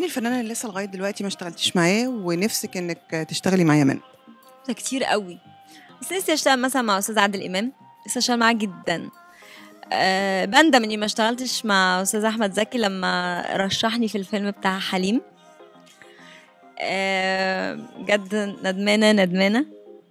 الفنان اللي لسه لغايه دلوقتي ما اشتغلتيش معاه ونفسك انك تشتغلي معاه منه ده كتير قوي بس نفسي اشتغل مثلا مع استاذ عادل امام لسه اشتغل معاه جدا أه بندم اني ما اشتغلتش مع استاذ احمد زكي لما رشحني في الفيلم بتاع حليم أه بجد ندمانه ندمانه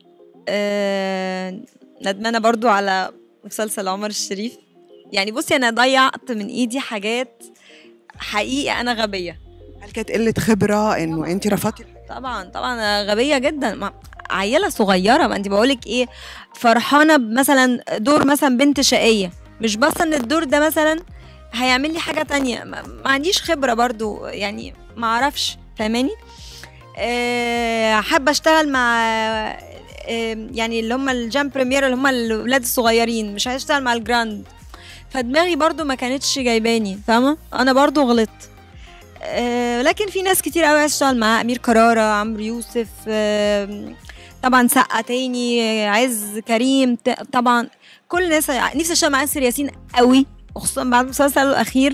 أه ندمانه برضو على مسلسل عمر الشريف يعني بصي انا ضيعت من ايدي حاجات حقيقه انا غبيه هل كانت قله خبره انه انت رفضتي طبعا طبعا أنا غبيه جدا ما عيله صغيره ما انت بقولك ايه فرحانه مثلا دور مثلا بنت شقيه مش بس ان الدور ده مثلا هيعمل لي حاجه تانية ما, ما عنديش خبره برضو يعني ما اعرفش فاهماني أه حابه اشتغل مع أه يعني اللي هم الجامب بريمير اللي هم الاولاد الصغيرين مش هشتغل مع الجراند فدماغي برضو ما كانتش جايباني فاهمه انا برضو غلطت أه لكن في ناس كتير قوي اشتغل معاها امير كرارة عمرو يوسف أه طبعا سقا تاني عز كريم طبعا كل الناس نفسي اشتغل مع اسر ياسين قوي وخصوصا بعد المسلسل الاخير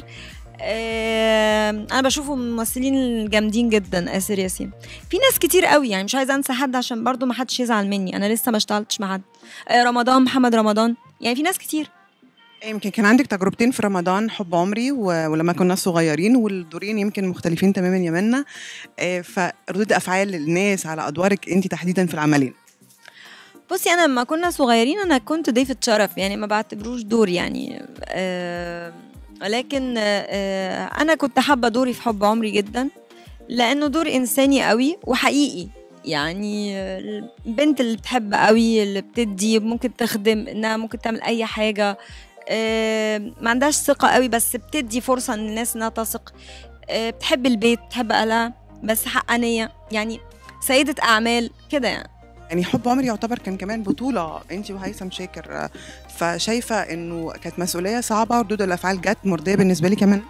أه انا بشوفه من الممثلين الجامدين جدا اسر ياسين في ناس كتير قوي يعني مش عايزه انسى حد عشان برضو ما حدش يزعل مني انا لسه ما اشتغلتش مع حد رمضان محمد رمضان يعني في ناس كتير يمكن كان عندك تجربتين في رمضان حب عمري ولما كنا صغيرين والدورين يمكن مختلفين تماما يا منى فردود افعال الناس على ادوارك انت تحديدا في العملين بصي انا لما كنا صغيرين انا كنت ضيفة شرف يعني ما بعتبروش دور يعني آه لكن آه انا كنت حابه دوري في حب عمري جدا لانه دور انساني قوي وحقيقي يعني البنت اللي بتحب قوي اللي بتدي ممكن تخدم انها ممكن تعمل اي حاجه آه ما عندهاش ثقة قوي بس بتدي فرصة للناس انها تثق آه بتحب البيت بتحب اهلها بس حقانية يعني سيدة اعمال كده يعني يعني حب عمري يعتبر كان كمان بطولة انت وهيثم شاكر فشايفة انه كانت مسؤولية صعبة ردود الافعال جت مرضية بالنسبة لي كمان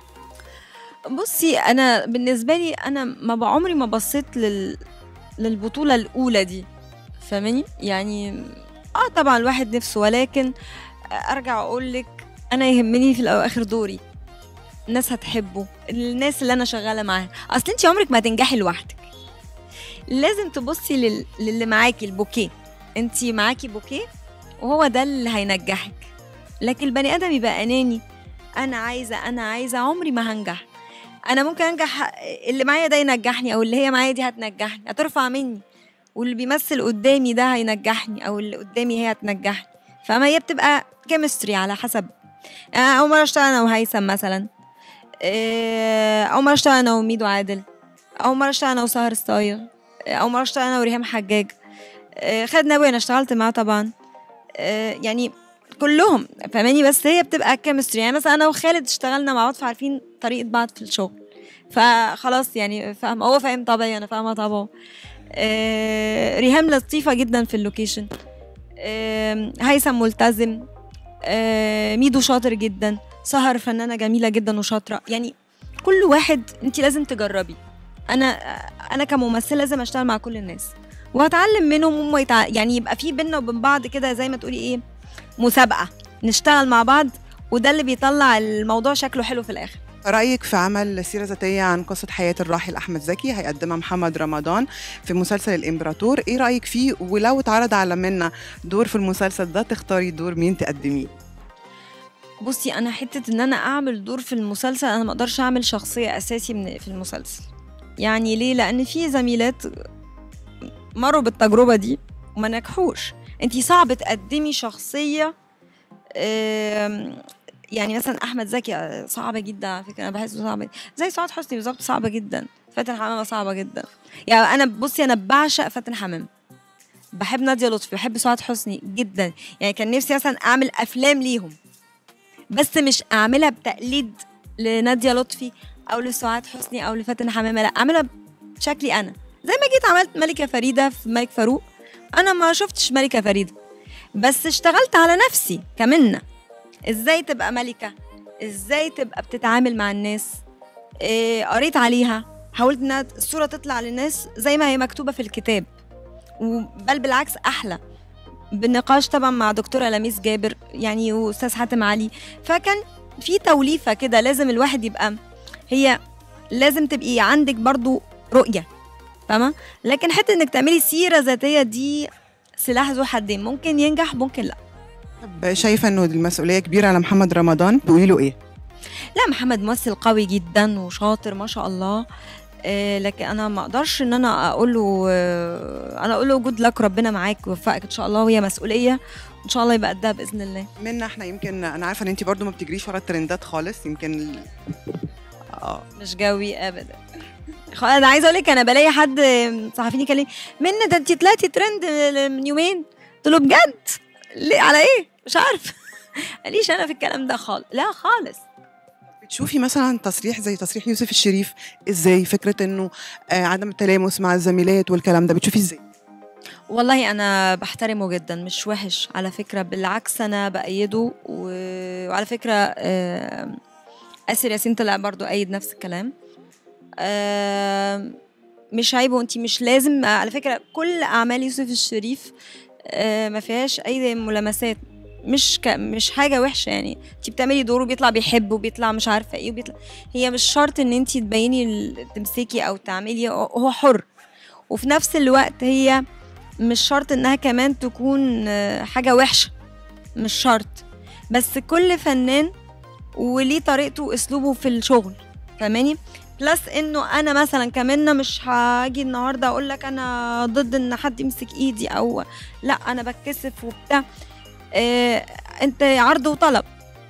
بصي انا بالنسبة لي انا ما بعمري ما بصيت لل للبطولة الاولى دي فاهماني يعني اه طبعا الواحد نفسه ولكن ارجع اقول لك انا يهمني في الاواخر دوري الناس هتحبه الناس اللي انا شغاله معاها اصل انت عمرك ما هتنجحي لوحدك لازم تبصي لل... للي معاكي البوكيه انت معاكي بوكيه وهو ده اللي هينجحك لكن البني ادم يبقى اناني انا عايزه انا عايزه عمري ما هنجح انا ممكن انجح اللي معايا ده ينجحني او اللي هي معايا دي هتنجحني هترفع مني واللي بيمثل قدامي ده هينجحني او اللي قدامي هي هتنجحني فما هي بتبقى كيمستري على حسب يعني اول مره اشتغل انا وهيثم مثلا اول مره اشتغل انا وميدو عادل اول مره اشتغل انا وسهر ستايل اول مره اشتغل انا وريهام حجاج خالد نبوي انا اشتغلت معاه طبعا يعني كلهم فاهماني بس هي بتبقى كيمستري يعني مثلا انا وخالد اشتغلنا مع بعض فعارفين طريقه بعض في الشغل فخلاص يعني فاهمه هو فاهم طبعي انا فاهمه طبعه ريهام لطيفه جدا في اللوكيشن هيثم ملتزم ميدو شاطر جدا سهر فنانة جميلة جدا وشاطرة يعني كل واحد انت لازم تجربي انا انا كممثلة لازم اشتغل مع كل الناس وهتعلم منهم هم يتع... يعني يبقى في بينا وبين بعض كده زي ما تقولي ايه مسابقة نشتغل مع بعض وده اللي بيطلع الموضوع شكله حلو في الاخر رأيك في عمل سيرة ذاتية عن قصة حياة الراحل أحمد زكي هيقدمها محمد رمضان في مسلسل الإمبراطور إيه رأيك فيه ولو اتعرض على منا دور في المسلسل ده تختاري دور مين تقدميه بصي أنا حتة إن أنا أعمل دور في المسلسل أنا ما أقدرش أعمل شخصية أساسي من في المسلسل يعني ليه لأن في زميلات مروا بالتجربة دي وما نجحوش انتي صعب تقدمي شخصية يعني مثلا احمد زكي صعبه جدا على فكره انا بحسه صعب زي سعاد حسني بالظبط صعبه جدا فاتن حمامه صعبه جدا يعني انا بصي انا بعشق فاتن حمامه بحب ناديه لطفي بحب سعاد حسني جدا يعني كان نفسي مثلا اعمل افلام ليهم بس مش اعملها بتقليد لناديه لطفي او لسعاد حسني او لفاتن حمامه لا اعملها بشكلي انا زي ما جيت عملت ملكه فريده في ملك فاروق انا ما شفتش ملكه فريده بس اشتغلت على نفسي كمنه ازاي تبقى ملكة ازاي تبقى بتتعامل مع الناس إيه قريت عليها حاولت انها الصورة تطلع للناس زي ما هي مكتوبة في الكتاب بل بالعكس احلى بالنقاش طبعا مع دكتورة لميس جابر يعني واستاذ حاتم علي فكان في توليفة كده لازم الواحد يبقى هي لازم تبقي عندك برضو رؤيه فاهمه لكن حتى انك تعملي سيره ذاتيه دي سلاح ذو حدين ممكن ينجح ممكن لا طب شايفه انه المسؤوليه كبيره على محمد رمضان تقولي له ايه لا محمد ممثل قوي جدا وشاطر ما شاء الله آه، لكن انا ما اقدرش ان انا اقول له آه، انا اقول له جود لك ربنا معاك ويوفقك ان شاء الله وهي مسؤوليه ان شاء الله يبقى قدها باذن الله منا احنا يمكن انا عارفه ان انت برضو ما بتجريش ورا الترندات خالص يمكن ال- اه مش جوي ابدا خ- انا عايزه اقول لك انا بلاقي حد صحفيني يكلمني منى ده انت طلعتي ترند من يومين قلت له بجد ليه على ايه مش عارفه ماليش انا في الكلام ده خالص لا خالص بتشوفي مثلا تصريح زي تصريح يوسف الشريف ازاي فكره انه آه عدم التلامس مع الزميلات والكلام ده بتشوفي ازاي والله انا بحترمه جدا مش وحش على فكره بالعكس انا بايده و- وعلى فكره آه، اسر ياسين طلع برضو ايد نفس الكلام آه، مش عيب وانت مش لازم على فكره كل اعمال يوسف الشريف آه، ما فيهاش اي ملامسات مش ك... مش حاجه وحشه يعني انت بتعملي دور وبيطلع بيحب وبيطلع مش عارفه ايه وبيطلع هي مش شرط ان انت تبيني ال- تمسكي او تعملي هو حر وفي نفس الوقت هي مش شرط انها كمان تكون آه، حاجه وحشه مش شرط بس كل فنان وليه طريقته واسلوبه في الشغل فاهماني بلس انه انا مثلا كمان مش هاجي النهارده اقول لك انا ضد ان حد يمسك ايدي او لا انا بتكسف وبتاع آه انت عرض وطلب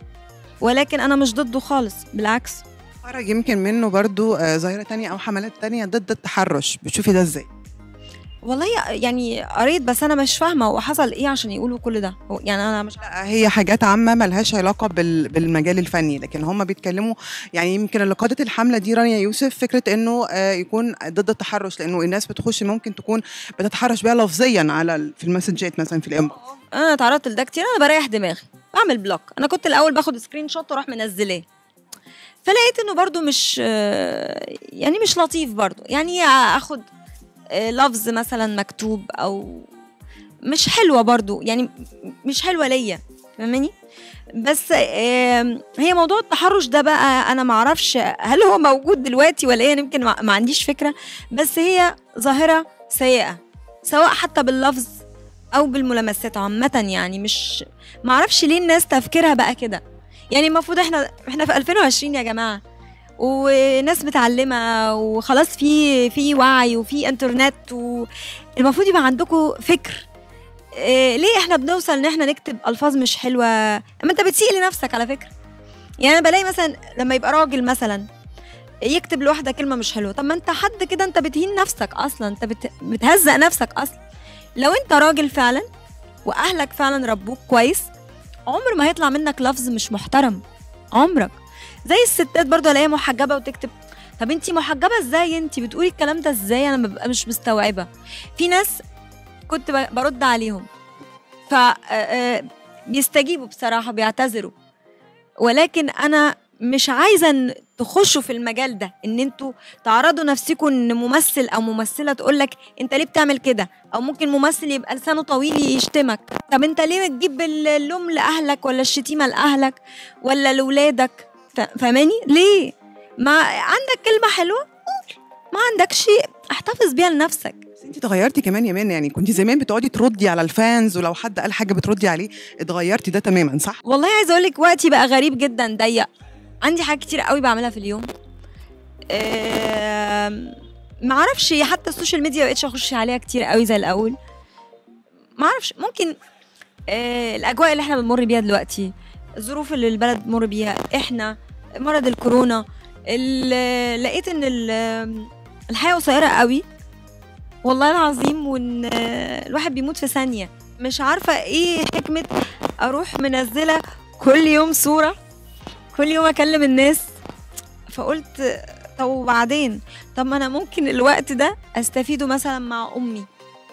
ولكن انا مش ضده خالص بالعكس خرج يمكن منه برضو آه ظاهره تانية او حملات تانية ضد التحرش بتشوفي ده ازاي والله يعني قريت بس انا مش فاهمه هو حصل ايه عشان يقولوا كل ده هو- يعني انا مش لا هي حاجات عامه ملهاش علاقه بال- بالمجال الفني لكن هم بيتكلموا يعني يمكن اللي قادت الحمله دي رانيا يوسف فكره انه آه، يكون ضد التحرش لانه الناس بتخش ممكن تكون بتتحرش بيها لفظيا على ال- في المسجات مثلا في الانبوكس انا اتعرضت لده كتير انا بريح دماغي بعمل بلوك انا كنت الاول باخد سكرين شوت واروح منزلاه فلقيت انه برضو مش آه، يعني مش لطيف برضو يعني اخد آه، لفظ مثلا مكتوب او مش حلوه برضو يعني مش حلوه ليا فاهماني بس آم، هي موضوع التحرش ده بقى انا ما اعرفش هل هو موجود دلوقتي ولا ايه أنا يمكن ما ما عنديش فكره بس هي ظاهره سيئه سواء حتى باللفظ او بالملامسات عامه يعني مش ما اعرفش ليه الناس تفكيرها بقى كده يعني المفروض احنا احنا في 2020 يا جماعه وناس متعلمه وخلاص في في وعي وفي انترنت والمفروض يبقى عندكم فكر إيه ليه احنا بنوصل ان احنا نكتب الفاظ مش حلوه اما انت بتسيء لنفسك على فكره يعني انا بلاقي مثلا لما يبقى راجل مثلا يكتب لواحده كلمه مش حلوه طب ما انت حد كده انت بتهين نفسك اصلا انت بت... بتهزق نفسك اصلا لو انت راجل فعلا واهلك فعلا ربوك كويس عمر ما هيطلع منك لفظ مش محترم عمرك زي الستات برضو الاقيها محجبه وتكتب طب انتي محجبه ازاي انتي بتقولي الكلام ده ازاي انا ببقى مش مستوعبه في ناس كنت ب- برد عليهم ف آه، آه، بيستجيبوا بصراحه بيعتذروا ولكن انا مش عايزه ان تخشوا في المجال ده ان انتوا تعرضوا نفسكم ان ممثل او ممثله تقول لك انت ليه بتعمل كده او ممكن ممثل يبقى لسانه طويل يشتمك طب انت ليه بتجيب اللوم لاهلك ولا الشتيمه لاهلك ولا لاولادك ف- فاهماني ليه ما عندك كلمه حلوه قول ما عندكش احتفظ بيها لنفسك بس انت اتغيرتي كمان يا مان يعني كنت زمان بتقعدي تردي على الفانز ولو حد قال حاجه بتردي عليه اتغيرتي ده تماما صح والله عايزه اقول لك وقتي بقى غريب جدا ضيق عندي حاجات كتير قوي بعملها في اليوم آم، ما اعرفش حتى السوشيال ميديا ما بقتش اخش عليها كتير قوي زي الاول ما اعرفش ممكن آه، الاجواء اللي احنا بنمر بيها دلوقتي الظروف اللي البلد بتمر بيها احنا مرض الكورونا ال- لقيت ان ال- الحياه قصيره قوي والله العظيم وان آه، الواحد بيموت في ثانيه مش عارفه ايه حكمه اروح منزله كل يوم صوره كل يوم اكلم الناس فقلت طب وبعدين طب ما انا ممكن الوقت ده استفيده مثلا مع امي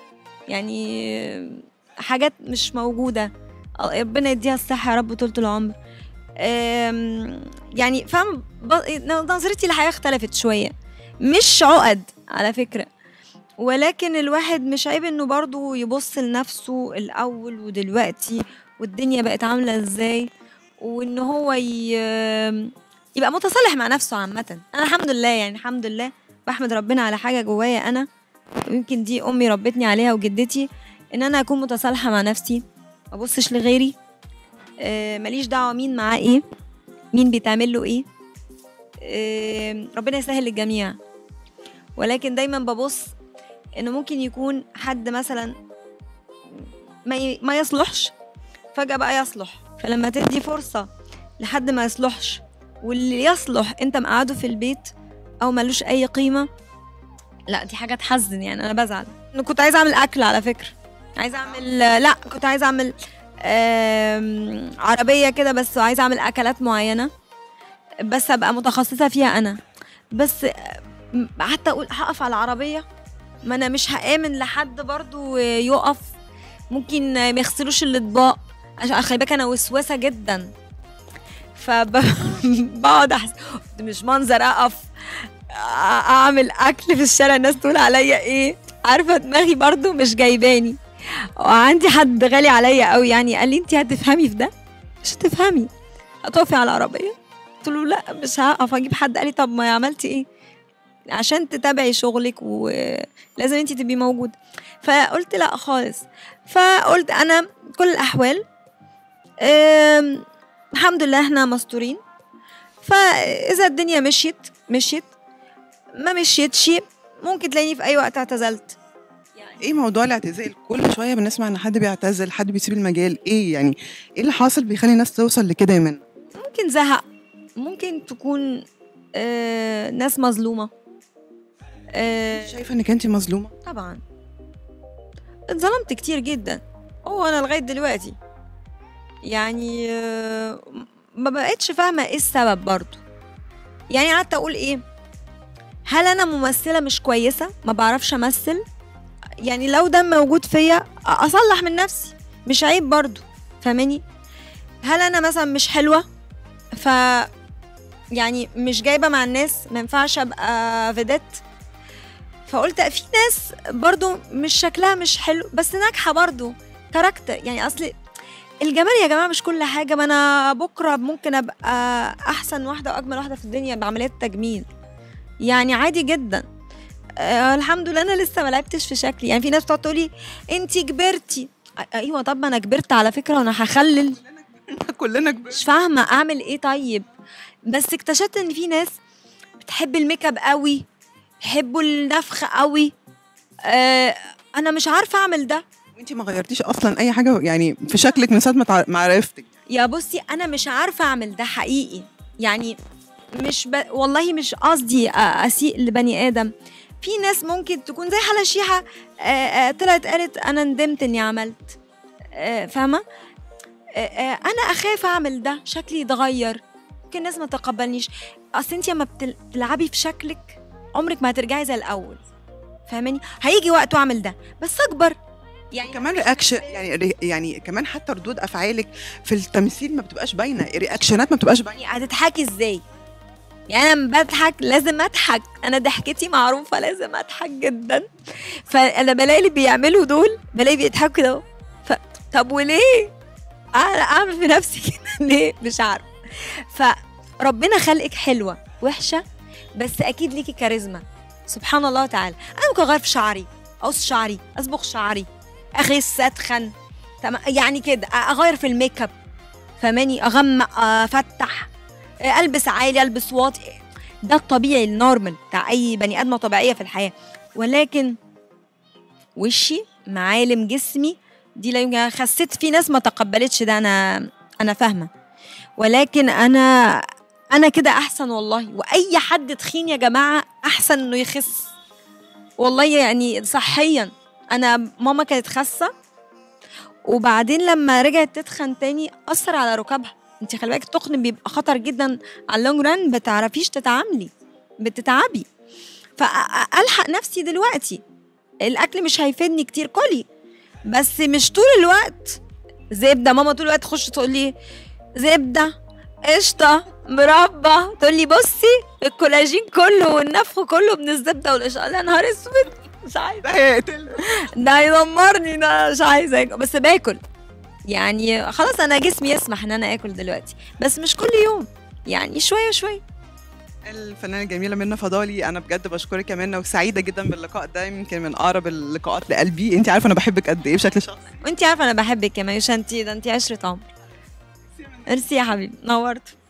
يعني حاجات مش موجوده ربنا يديها الصحه يا رب طول العمر أم، يعني فاهم ب- نظرتي للحياه اختلفت شويه مش عقد على فكره ولكن الواحد مش عيب انه برضو يبص لنفسه الاول ودلوقتي والدنيا بقت عامله ازاي وان هو ي... يبقى متصالح مع نفسه عامة أنا الحمد لله يعني الحمد لله بحمد ربنا على حاجة جوايا أنا ويمكن دي أمي ربتني عليها وجدتي إن أنا أكون متصالحة مع نفسي ما أبصش لغيري آه ماليش دعوة مين معاه إيه مين بيتعمل له إيه آه ربنا يسهل للجميع ولكن دايما ببص إنه ممكن يكون حد مثلا ما ي- ما يصلحش فجأة بقى يصلح فلما تدي فرصة لحد ما يصلحش واللي يصلح انت مقعده في البيت او ملوش اي قيمة لا دي حاجة تحزن يعني انا بزعل انا كنت عايزة اعمل اكل على فكرة عايزة اعمل لا كنت عايزة اعمل آم، عربية كده بس عايزة اعمل اكلات معينة بس ابقى متخصصة فيها انا بس آم، حتى اقول هقف على العربية ما انا مش هآمن لحد برضو يقف ممكن ما يغسلوش الاطباق عشان خلي بالك انا وسوسه جدا فبقعد احس مش منظر اقف أ- اعمل اكل في الشارع الناس تقول عليا ايه عارفه دماغي برضو مش جايباني وعندي حد غالي عليا قوي يعني قال لي انت هتفهمي في ده مش هتفهمي هتقفي على العربيه قلت له لا مش هقف اجيب حد قال لي طب ما عملتي ايه عشان تتابعي شغلك ولازم انت تبقي موجوده فقلت لا خالص فقلت انا كل الاحوال أم، الحمد لله احنا مستورين فاذا الدنيا مشيت مشيت ما مشيتش ممكن تلاقيني في اي وقت اعتزلت ايه موضوع الاعتزال كل شويه بنسمع ان حد بيعتزل حد بيسيب المجال ايه يعني ايه اللي حاصل بيخلي الناس توصل لكده يا منى ممكن زهق ممكن تكون آه ناس مظلومه آه شايفه انك انت مظلومه طبعا اتظلمت كتير جدا هو انا لغايه دلوقتي يعني آه، ما بقتش فاهمه ايه السبب برضو يعني قعدت اقول ايه هل انا ممثله مش كويسه ما بعرفش امثل يعني لو ده موجود فيا اصلح من نفسي مش عيب برضو فاهماني هل انا مثلا مش حلوه ف يعني مش جايبه مع الناس ما ينفعش ابقى فيديت فقلت في ناس برضو مش شكلها مش حلو بس ناجحه برضو كاركتر يعني اصل الجمال يا جماعه مش كل حاجه ما انا بكره ممكن ابقى احسن واحده واجمل واحده في الدنيا بعمليات تجميل يعني عادي جدا آه الحمد لله انا لسه ما لعبتش في شكلي يعني في ناس بتقعد تقولي انت كبرتي أ- ايوه طب ما انا كبرت على فكره وانا هخلل كلنا كبرنا مش فاهمه اعمل ايه طيب بس اكتشفت ان في ناس بتحب الميك اب قوي بيحبوا النفخ قوي آه انا مش عارفه اعمل ده وانت ما غيرتيش اصلا اي حاجه يعني في شكلك من ساعه ما تع- ما عرفتك يا بصي انا مش عارفه اعمل ده حقيقي يعني مش ب... والله مش قصدي أ- اسيء لبني ادم في ناس ممكن تكون زي حلا شيحه آه، آه، طلعت قالت انا ندمت اني عملت آه، فاهمه آه، آه، انا اخاف اعمل ده شكلي يتغير ممكن الناس ما تقبلنيش اصل انت لما بتل- بتلعبي في شكلك عمرك ما هترجعي زي الاول فاهماني هيجي وقت واعمل ده بس اكبر يعني كمان رياكشن يعني ري- يعني كمان حتى ردود افعالك في التمثيل ما بتبقاش باينه رياكشنات ما بتبقاش باينه يعني هتضحكي ازاي يعني انا لما بضحك لازم اضحك انا ضحكتي معروفه لازم اضحك جدا فانا بلاقي اللي بيعملوا دول بلاقي بيضحكوا كده أهو. ف... طب وليه انا اعمل في نفسي كده ليه مش عارفه فربنا خلقك حلوه وحشه بس اكيد ليكي كاريزما سبحان الله تعالى انا ممكن اغير في شعري اقص شعري اصبغ شعري اخس اتخن تمام يعني كده اغير في الميك اب فماني اغمق افتح البس عالي البس واطي ده الطبيعي النورمال بتاع اي بني ادمه طبيعيه في الحياه ولكن وشي معالم جسمي دي لا يمكن خسيت في ناس ما تقبلتش ده انا انا فاهمه ولكن انا انا كده احسن والله واي حد تخين يا جماعه احسن انه يخس والله يعني صحيا انا ماما كانت خاسه وبعدين لما رجعت تتخن تاني اثر على ركابها انت خلي بالك التخن بيبقى خطر جدا على اللونج ران بتعرفيش تتعاملي بتتعبي فالحق نفسي دلوقتي الاكل مش هيفيدني كتير كلي بس مش طول الوقت زبده ماما طول الوقت تخش تقول لي زبده قشطه مربى تقول لي بصي الكولاجين كله والنفخ كله من الزبده والقشطه يا نهار اسود مش عايزه ده هيقتل ده هيدمرني ده مش عايزه اكل بس باكل يعني خلاص انا جسمي يسمح ان انا اكل دلوقتي بس مش كل يوم يعني شويه شويه الفنانه الجميله منى فضالي انا بجد بشكرك يا منى وسعيده جدا باللقاء ده يمكن من اقرب اللقاءات لقلبي انت عارفه انا بحبك قد ايه بشكل شخصي وانت عارفه انا بحبك كمان يا شانتي ده انت عشره عمر ميرسي يا حبيبي نورت